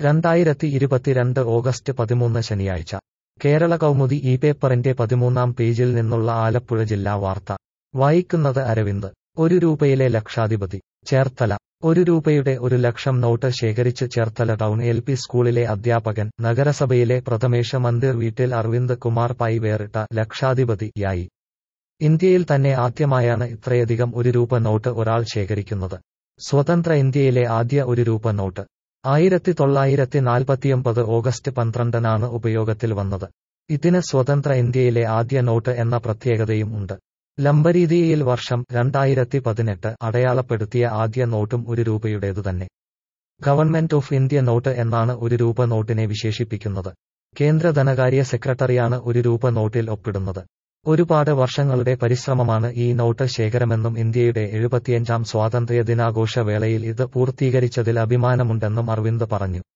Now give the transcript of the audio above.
രണ്ടായിരത്തി ഇരുപത്തിരണ്ട് ഓഗസ്റ്റ് പതിമൂന്ന് ശനിയാഴ്ച കേരള കൗമുദി ഈ പേപ്പറിന്റെ പതിമൂന്നാം പേജിൽ നിന്നുള്ള ആലപ്പുഴ ജില്ലാ വാർത്ത വായിക്കുന്നത് അരവിന്ദ് ഒരു രൂപയിലെ ലക്ഷാധിപതി ചേർത്തല ഒരു രൂപയുടെ ഒരു ലക്ഷം നോട്ട് ശേഖരിച്ച് ചേർത്തല ടൗൺ എൽ പി സ്കൂളിലെ അധ്യാപകൻ നഗരസഭയിലെ പ്രഥമേഷ മന്ദിർ വീട്ടിൽ അരവിന്ദ് കുമാർ പൈ വേറിട്ട ലക്ഷാധിപതിയായി ഇന്ത്യയിൽ തന്നെ ആദ്യമായാണ് ഇത്രയധികം ഒരു രൂപ നോട്ട് ഒരാൾ ശേഖരിക്കുന്നത് സ്വതന്ത്ര ഇന്ത്യയിലെ ആദ്യ ഒരു രൂപ നോട്ട് ആയിരത്തി തൊള്ളായിരത്തി നാൽപ്പത്തിയൊമ്പത് ഓഗസ്റ്റ് പന്ത്രണ്ടിനാണ് ഉപയോഗത്തിൽ വന്നത് ഇതിന് സ്വതന്ത്ര ഇന്ത്യയിലെ ആദ്യ നോട്ട് എന്ന പ്രത്യേകതയും ഉണ്ട് ലംബരീതിയിൽ വർഷം രണ്ടായിരത്തി പതിനെട്ട് അടയാളപ്പെടുത്തിയ ആദ്യ നോട്ടും ഒരു രൂപയുടേതു തന്നെ ഗവൺമെന്റ് ഓഫ് ഇന്ത്യ നോട്ട് എന്നാണ് ഒരു രൂപ നോട്ടിനെ വിശേഷിപ്പിക്കുന്നത് കേന്ദ്ര ധനകാര്യ സെക്രട്ടറിയാണ് ഒരു രൂപ നോട്ടിൽ ഒപ്പിടുന്നത് ഒരുപാട് വർഷങ്ങളുടെ പരിശ്രമമാണ് ഈ നോട്ട് ശേഖരമെന്നും ഇന്ത്യയുടെ എഴുപത്തിയഞ്ചാം സ്വാതന്ത്ര്യ ദിനാഘോഷ വേളയിൽ ഇത് പൂർത്തീകരിച്ചതിൽ അഭിമാനമുണ്ടെന്നും അരവിന്ദ് പറഞ്ഞു